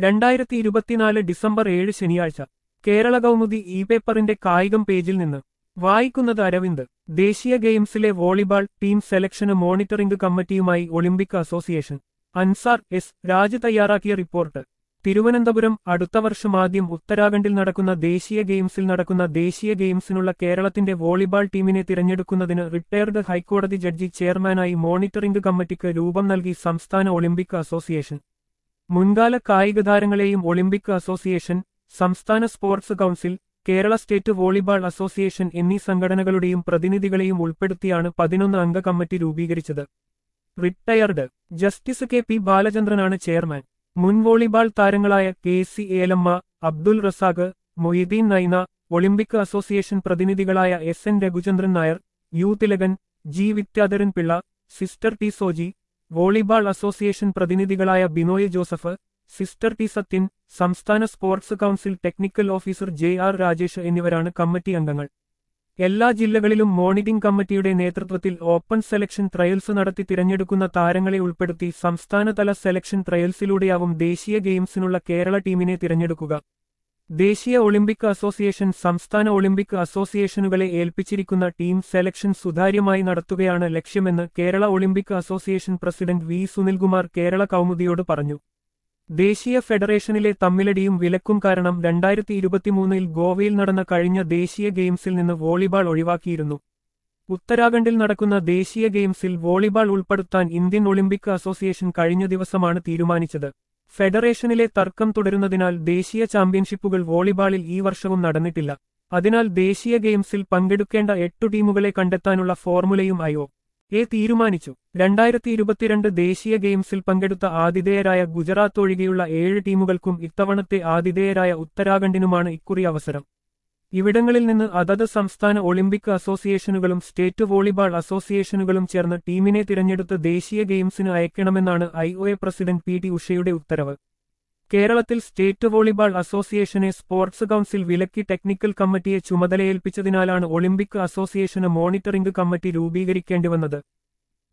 രണ്ടായിരത്തി ഇരുപത്തിനാല് ഡിസംബർ ഏഴ് ശനിയാഴ്ച കേരള കൗമുദി ഇ പേപ്പറിന്റെ കായികം പേജിൽ നിന്ന് വായിക്കുന്നത് അരവിന്ദ് ദേശീയ ഗെയിംസിലെ വോളിബാൾ ടീം സെലക്ഷന് മോണിറ്ററിംഗ് കമ്മിറ്റിയുമായി Olympic association Ansar S Raj തയ്യാറാക്കിയ റിപ്പോർട്ട് തിരുവനന്തപുരം അടുത്ത വർഷം ആദ്യം ഉത്തരാഖണ്ഡിൽ നടക്കുന്ന ദേശീയ ഗെയിംസിൽ നടക്കുന്ന ദേശീയ ഗെയിംസിനുള്ള കേരളത്തിന്റെ വോളിബാൾ ടീമിനെ തിരഞ്ഞെടുക്കുന്നതിന് റിട്ടയർഡ് ഹൈക്കോടതി ജഡ്ജി ചെയർമാനായി മോണിറ്ററിംഗ് കമ്മിറ്റിക്ക് രൂപം നൽകി സംസ്ഥാന ഒളിമ്പിക് അസോസിയേഷൻ മുൻകാല കായിക താരങ്ങളെയും ഒളിമ്പിക് അസോസിയേഷൻ സംസ്ഥാന sports council Kerala state volleyball association എന്നീ സംഘടനകളുടെയും പ്രതിനിധികളെയും ഉൾപ്പെടുത്തിയാണ് പതിനൊന്ന് അംഗ കമ്മിറ്റി രൂപീകരിച്ചത് റിട്ടയർഡ് ജസ്റ്റിസ് കെ പി ബാലചന്ദ്രനാണ് ചെയർമാൻ മുൻ വോളിബാൾ താരങ്ങളായ K C Elamma Abdul Razak Moideen Naina Olympic association പ്രതിനിധികളായ S N Raghuchandran Nair U Thilakan G Vidyadharan Pillai sister T Soji volleyball association പ്രതിനിധികളായ ബിനോയ് ജോസഫ് സിസ്റ്റർ ടി സത്യൻ സംസ്ഥാന sports council technical officer J R Rajesh എന്നിവരാണ് കമ്മിറ്റി അംഗങ്ങൾ എല്ലാ ജില്ലകളിലും മോണിറ്ററിംഗ് കമ്മിറ്റിയുടെ നേതൃത്വത്തിൽ ഓപ്പൺ സെലക്ഷൻ ട്രയൽസ് നടത്തി തിരഞ്ഞെടുക്കുന്ന താരങ്ങളെ ഉൾപ്പെടുത്തി സംസ്ഥാനതല സെലക്ഷൻ ട്രയൽസിലൂടെയാവും ദേശീയ ഗെയിംസിനുള്ള കേരള ടീമിനെ തിരഞ്ഞെടുക്കുക ദേശീയ ഒളിമ്പിക് അസോസിയേഷൻ സംസ്ഥാന ഒളിമ്പിക് അസോസിയേഷനുകളെ ഏൽപ്പിച്ചിരിക്കുന്ന ടീം സെലക്ഷൻ സുതാര്യമായി നടത്തുകയാണ് ലക്ഷ്യമെന്ന് Kerala Olympic association president V Sunilkumar Kerala കൗമുദിയോട് പറഞ്ഞു ദേശീയ ഫെഡറേഷനിലെ തമ്മിലടിയും വിലക്കും കാരണം രണ്ടായിരത്തി ഇരുപത്തിമൂന്നിൽ ഗോവയിൽ നടന്ന കഴിഞ്ഞ ദേശീയ ഗെയിംസിൽ നിന്ന് വോളിബാൾ ഒഴിവാക്കിയിരുന്നു ഉത്തരാഖണ്ഡിൽ നടക്കുന്ന ദേശീയ ഗെയിംസിൽ വോളിബാൾ ഉൾപ്പെടുത്താൻ ഇന്ത്യൻ ഒളിമ്പിക് അസോസിയേഷൻ കഴിഞ്ഞ ദിവസമാണ് തീരുമാനിച്ചത് ഫെഡറേഷനിലെ തർക്കം തുടരുന്നതിനാൽ ദേശീയ ചാമ്പ്യൻഷിപ്പുകൾ വോളിബാളിൽ ഈ വർഷവും നടന്നിട്ടില്ല അതിനാൽ ദേശീയ ഗെയിംസിൽ പങ്കെടുക്കേണ്ട എട്ടു ടീമുകളെ കണ്ടെത്താനുള്ള ഫോർമുലയും ഐഒ എ തീരുമാനിച്ചു രണ്ടായിരത്തി ഇരുപത്തിരണ്ട് ദേശീയ ഗെയിംസിൽ പങ്കെടുത്ത ആതിഥേയരായ ഗുജറാത്ത് ഒഴികെയുള്ള ഏഴ് ടീമുകൾക്കും ഇത്തവണത്തെ ആതിഥേയരായ ഉത്തരാഖണ്ഡിനുമാണ് ഇക്കുറി അവസരം ഇവിടങ്ങളിൽ നിന്ന് അതത് സംസ്ഥാന ഒളിമ്പിക് അസോസിയേഷനുകളും സ്റ്റേറ്റ് വോളിബാൾ അസോസിയേഷനുകളും ചേർന്ന് ടീമിനെ തിരഞ്ഞെടുത്ത് ദേശീയ ഗെയിംസിന് അയക്കണമെന്നാണ് ഐഒഎ പ്രസിഡന്റ് പി ടി ഉഷയുടെ ഉത്തരവ് കേരളത്തിൽ സ്റ്റേറ്റ് വോളിബാൾ അസോസിയേഷനെ സ്പോർട്സ് കൗൺസിൽ വിലക്കി ടെക്നിക്കൽ കമ്മിറ്റിയെ ചുമതലയേൽപ്പിച്ചതിനാലാണ് ഒളിമ്പിക് അസോസിയേഷന് മോണിറ്ററിംഗ് കമ്മിറ്റി രൂപീകരിക്കേണ്ടിവന്നത്